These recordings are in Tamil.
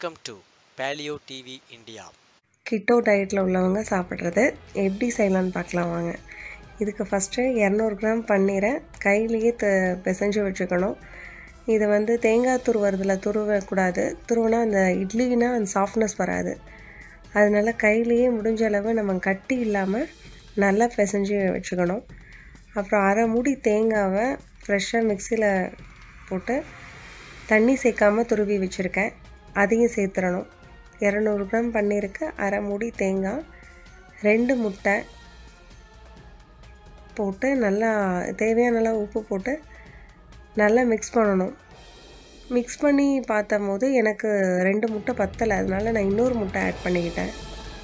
Welcome to Paleo TV India keto டயட்டில் உள்ளவங்க சாப்பிட்றது எப்படி செய்யலான்னு பார்க்கலாம் வாங்க இதுக்கு ஃபஸ்ட்டு இரநூறு கிராம் பன்னீரை கையிலேயே த பிசைஞ்சு வச்சுக்கணும் இது வந்து தேங்காய் துருவறதில் துருவக்கூடாது துருவினா அந்த இட்லினா அந்த சாஃப்ட்னஸ் வராது அதனால கையிலேயே முடிஞ்ச அளவு நம்ம கட்டி இல்லாமல் நல்லா பிசைஞ்சு வச்சுக்கணும் அப்புறம் அரை மூடி தேங்காவை ஃப்ரெஷ்ஷாக மிக்சியில் போட்டு தண்ணி சேர்க்காம துருவி வச்சுருக்கேன் அதையும் சேர்த்துடணும் இரநூறு கிராம் பன்னீருக்கு அரை மூடி தேங்காய் ரெண்டு முட்டை போட்டு நல்லா தேவையான அளவு உப்பு போட்டு நல்லா மிக்ஸ் பண்ணணும் மிக்ஸ் பண்ணி பார்த்தம்போது எனக்கு ரெண்டு முட்டை பத்தலை அதனால நான் இன்னொரு முட்டை ஆட் பண்ணிக்கிட்டேன்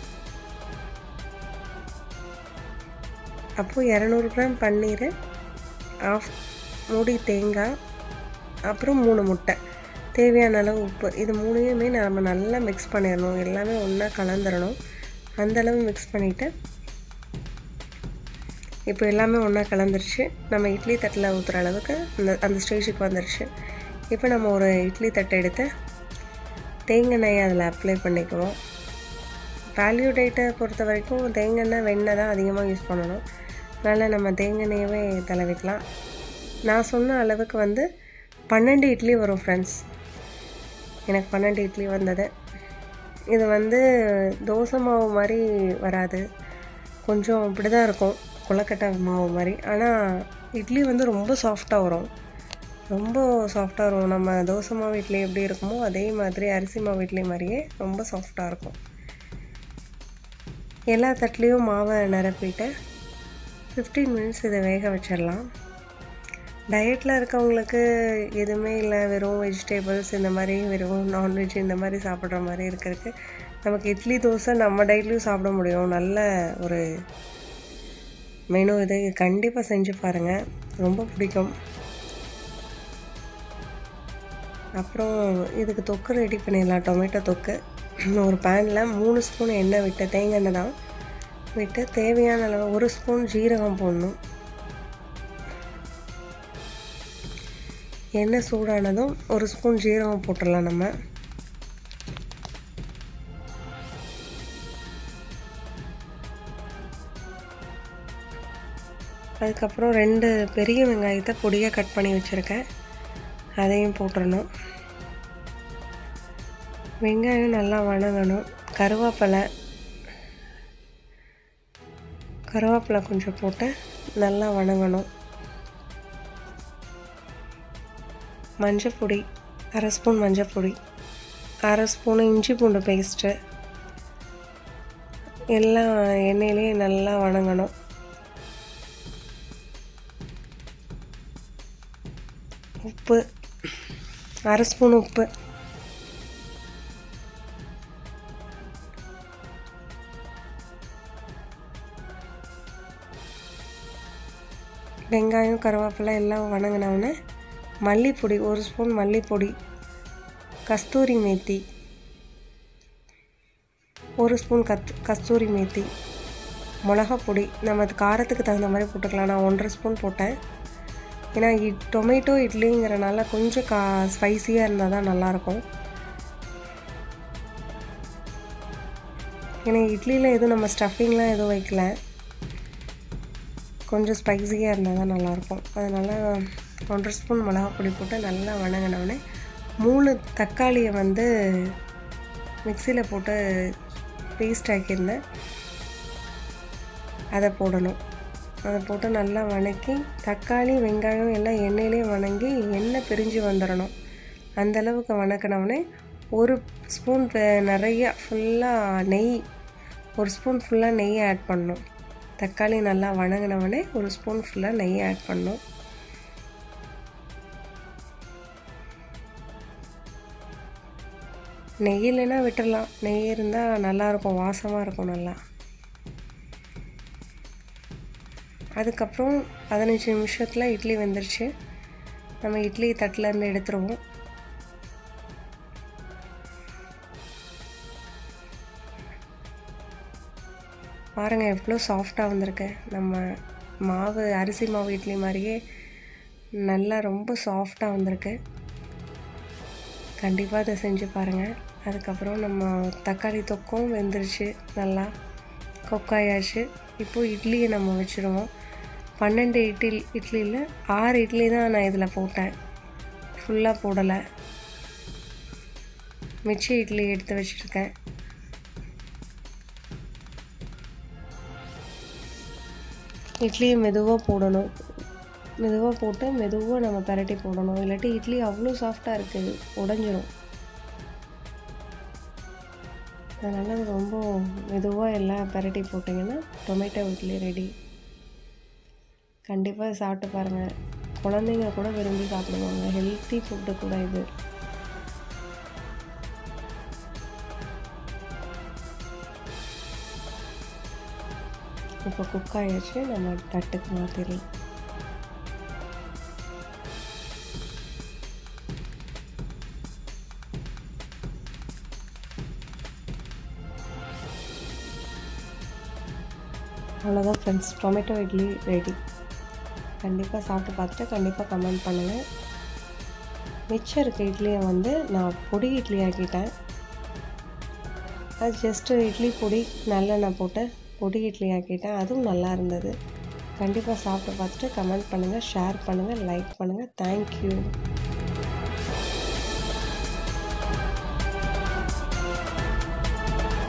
அப்போது இரநூறு கிராம் பன்னீர் ஆஃப் மூடி தேங்காய் அப்புறம் மூணு முட்டை தேவையான அளவு உப்பு இது மூணையுமே நம்ம நல்லா மிக்ஸ் பண்ணிடணும் எல்லாமே ஒன்றா கலந்துடணும் அந்தளவு மிக்ஸ் பண்ணிவிட்டு இப்போ எல்லாமே ஒன்றா கலந்துருச்சு நம்ம இட்லி தட்டில் ஊற்றுற அளவுக்கு அந்த அந்த ஸ்டேஜுக்கு வந்துருச்சு இப்போ நம்ம ஒரு இட்லி தட்டை எடுத்து தேங்காய் அதில் அப்ளை பண்ணிக்குவோம் வேல்யூ டேட்டை பொறுத்த வரைக்கும் தேங்காய் வெண்ணெய் தான் அதிகமாக யூஸ் பண்ணணும் அதனால் நம்ம தேங்காய்வே தடவிக்கலாம் நான் சொன்ன அளவுக்கு வந்து பன்னெண்டு இட்லி வரும் ஃப்ரெண்ட்ஸ் எனக்கு பன்னெண்டு இட்லி வந்தது இது வந்து தோசை மாவு மாதிரி வராது கொஞ்சம் இப்படி தான் இருக்கும் கொலக்கட்டை மாவு மாதிரி ஆனால் இட்லி வந்து ரொம்ப சாஃப்டாக வரும் ரொம்ப சாஃப்டாக வரும் நம்ம தோசை மாவு இட்லி எப்படி இருக்குமோ அதே மாதிரி அரிசி மாவு இட்லி மாதிரியே ரொம்ப சாஃப்டாக இருக்கும் எல்லா தட்டுலேயும் மாவை நிரப்பிட்டு ஃபிஃப்டீன் மினிட்ஸ் இதை வேக வச்சிடலாம் டயட்டில் இருக்கவங்களுக்கு எதுவுமே இல்லை வெறும் வெஜிடேபிள்ஸ் இந்த மாதிரி வெறும் நான்வெஜ் இந்த மாதிரி சாப்பிட்ற மாதிரி இருக்கிறதுக்கு நமக்கு இட்லி தோசை நம்ம டயட்லேயும் சாப்பிட முடியும் நல்ல ஒரு மெனு இது கண்டிப்பாக செஞ்சு பாருங்கள் ரொம்ப பிடிக்கும் அப்புறம் இதுக்கு தொக்கு ரெடி பண்ணிடலாம் டொமேட்டோ தொக்கு ஒரு பேனில் மூணு ஸ்பூன் எண்ணெய் விட்டு தேங்காய் எண்ணெய் தான் விட்டு தேவையான அளவு ஒரு ஸ்பூன் ஜீரகம் போடணும் எண்ணெய் சூடானதும் ஒரு ஸ்பூன் ஜீரகம் போட்டுடலாம் நம்ம அதுக்கப்புறம் ரெண்டு பெரிய வெங்காயத்தை பொடியாக கட் பண்ணி வச்சுருக்கேன் அதையும் போட்டுடணும் வெங்காயம் நல்லா வணங்கணும் கருவேப்பிலை கருவேப்பிலை கொஞ்சம் போட்டு நல்லா வணங்கணும் மஞ்சப்பொடி அரை ஸ்பூன் மஞ்சப்பொடி அரை ஸ்பூன் இஞ்சி பூண்டு பேஸ்ட்டு எல்லாம் எண்ணெயிலேயே நல்லா வணங்கணும் உப்பு அரை ஸ்பூன் உப்பு வெங்காயம் கருவேப்பிலை எல்லாம் வணங்கினவுடனே மல்லிப்பொடி ஒரு ஸ்பூன் மல்லிப்பொடி கஸ்தூரி மேத்தி ஒரு ஸ்பூன் கத் கஸ்தூரி மேத்தி மிளகாப்பொடி நம்ம அது காரத்துக்கு தகுந்த மாதிரி போட்டுக்கலாம் நான் ஒன்றரை ஸ்பூன் போட்டேன் ஏன்னா இட் டொமேட்டோ இட்லிங்கிறனால கொஞ்சம் கா ஸ்பைஸியாக இருந்தால் தான் நல்லாயிருக்கும் ஏன்னா இட்லியில் எதுவும் நம்ம ஸ்டஃபிங்லாம் எதுவும் வைக்கல கொஞ்சம் ஸ்பைஸியாக இருந்தால் தான் நல்லாயிருக்கும் அதனால் ஒன்றரை ஸ்பூன் மிளகாப்பொடி போட்டு நல்லா வணங்கினோடனே மூணு தக்காளியை வந்து மிக்சியில் போட்டு பேஸ்ட் ஆக்கியிருந்தேன் அதை போடணும் அதை போட்டு நல்லா வணக்கி தக்காளி வெங்காயம் எல்லாம் எண்ணெயிலே வணங்கி எண்ணெய் பிரிஞ்சு வந்துடணும் அந்தளவுக்கு வணக்கினவுடனே ஒரு ஸ்பூன் நிறைய ஃபுல்லாக நெய் ஒரு ஸ்பூன் ஃபுல்லாக நெய் ஆட் பண்ணணும் தக்காளி நல்லா வணங்கினவுடனே ஒரு ஸ்பூன் ஃபுல்லாக நெய் ஆட் பண்ணணும் நெய் இல்லைன்னா விட்டுடலாம் நெய் இருந்தால் நல்லாயிருக்கும் வாசமாக இருக்கும் நல்லா அதுக்கப்புறம் பதினஞ்சு நிமிஷத்தில் இட்லி வெந்துருச்சு நம்ம இட்லி தட்டிலேருந்து எடுத்துருவோம் பாருங்கள் எவ்வளோ சாஃப்டாக வந்திருக்கு நம்ம மாவு அரிசி மாவு இட்லி மாதிரியே நல்லா ரொம்ப சாஃப்டாக வந்திருக்கு கண்டிப்பாக அதை செஞ்சு பாருங்கள் அதுக்கப்புறம் நம்ம தக்காளி தொக்கும் வெந்துருச்சு நல்லா கொக்காயாச்சு இப்போ இட்லியை நம்ம வச்சுருவோம் பன்னெண்டு இட்லி இட்லியில் ஆறு இட்லி தான் நான் இதில் போட்டேன் ஃபுல்லாக போடலை மிச்ச இட்லி எடுத்து வச்சுருக்கேன் இட்லியை மெதுவாக போடணும் மெதுவாக போட்டு மெதுவாக நம்ம பரட்டி போடணும் இல்லாட்டி இட்லி அவ்வளோ சாஃப்டாக இருக்குது உடஞ்சிரும் அதனால் ரொம்ப மெதுவாக எல்லாம் பரட்டி போட்டிங்கன்னா டொமேட்டோ இட்லி ரெடி கண்டிப்பாக சாப்பிட்டு பாருங்கள் குழந்தைங்க கூட விரும்பி சாப்பிடுவாங்க ஹெல்த்தி ஃபுட்டு கூட இது இப்போ குக் ஆகிடுச்சு நம்ம தட்டுக்கு மாற்றிடலாம் அவ்வளோதான் ஃப்ரெண்ட்ஸ் டொமேட்டோ இட்லி ரெடி கண்டிப்பாக சாப்பிட்டு பார்த்துட்டு கண்டிப்பாக கமெண்ட் பண்ணுங்கள் மிச்சம் இருக்க இட்லியை வந்து நான் பொடி இட்லி ஆக்கிட்டேன் அது ஜஸ்ட்டு இட்லி பொடி நல்லெண்ணெய் போட்டு பொடி இட்லி ஆக்கிட்டேன் அதுவும் நல்லா இருந்தது கண்டிப்பாக சாப்பிட்டு பார்த்துட்டு கமெண்ட் பண்ணுங்கள் ஷேர் பண்ணுங்கள் லைக் பண்ணுங்கள் தேங்க்யூ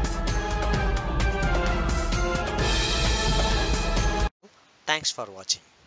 Thanks for watching.